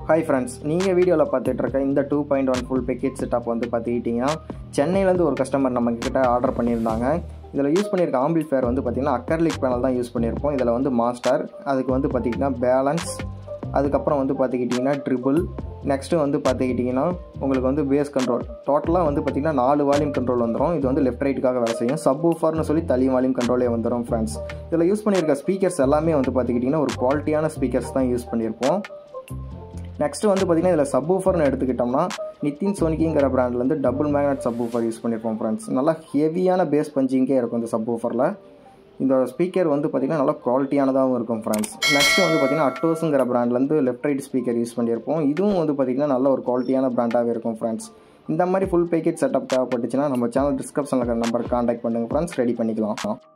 hi friends நீங்கள் வீடியோவில் பார்த்துட்டு இருக்க இந்த two point one full package setup வந்து பார்த்துக்கிட்டிங்கன்னா சென்னையிலேருந்து ஒரு கஸ்டமர் நம்ம கிட்ட ஆர்டர் பண்ணியிருந்தாங்க இதில் யூஸ் பண்ணியிருக்க ஆம்பிள்ஃபேர் வந்து பார்த்திங்கன்னா அக்கர்லிக் பேனல் தான் யூஸ் பண்ணியிருப்போம் இதில் வந்து மாஸ்டர் அதுக்கு வந்து பார்த்திங்கன்னா பேலன்ஸ் அதுக்கப்புறம் வந்து பார்த்துக்கிட்டிங்கன்னா ட்ரிபிள் நெக்ஸ்ட்டு வந்து பார்த்துக்கிட்டிங்கன்னா உங்களுக்கு வந்து பேஸ் கண்ட்ரோல் டோட்டலாக வந்து பார்த்திங்கன்னா நாலு வால்யூம் கண்ட்ரோல் வந்துடும் இது வந்து லெஃப்ட் ரைட்டுக்காக வேலை செய்யும் சப் ஊஃபர்னு சொல்லி தனி வால்யூம் கண்ட்ரோலே வந்துடும் ஃப்ரெண்ட்ஸ் இதில் யூஸ் பண்ணியிருக்க ஸ்பீக்கர்ஸ் எல்லாமே வந்து பார்த்துக்கிட்டிங்கன்னா ஒரு குவாலிட்டியான ஸ்பீக்கர்ஸ் தான் யூஸ் பண்ணியிருப்போம் நெக்ஸ்ட்டு வந்து பார்த்திங்கன்னா இதில் சப் ஊஃபர்னு எடுத்துக்கிட்டோம்னா நித்தின் சோனிக்கிங்கிற பிராண்ட்லேருந்து double magnet subwoofer use பண்ணியிருப்போம் ஃப்ரெண்ட்ஸ் நல்லா ஹெவியான பேஸ் பஞ்சிங்கே இருக்கும் இந்த சப் ஊஃபரில் இந்த ஸ்பீக்கர் வந்து பார்த்திங்கன்னா நல்லா குவாலிட்டியானதாகவும் இருக்கும் ஃப்ரெண்ட்ஸ் நெக்ஸ்ட்டு வந்து பார்த்திங்கன்னா அட்டோஸுங்கிற பிராண்ட்லேருந்து லெஃப்ட் ரைட் ஸ்பீக்கர் யூஸ் பண்ணியிருப்போம் இதுவும் வந்து பார்த்திங்கன்னா நல்ல ஒரு குவாலிட்டியான பிராண்டாகவே இருக்கும் ஃப்ரெண்ட்ஸ் இந்த மாதிரி ஃபுல் பேக்கேஜ் செட்டப் தேவைப்பட்டுச்சுன்னா நம்ம சேனல் டிஸ்கிரிப்ஷனில் இருக்கிற நம்பருக்கு காண்டாக்ட் பண்ணுங்கள் ஃப்ரெண்ட்ஸ் ரெடி பண்ணிக்கலாம்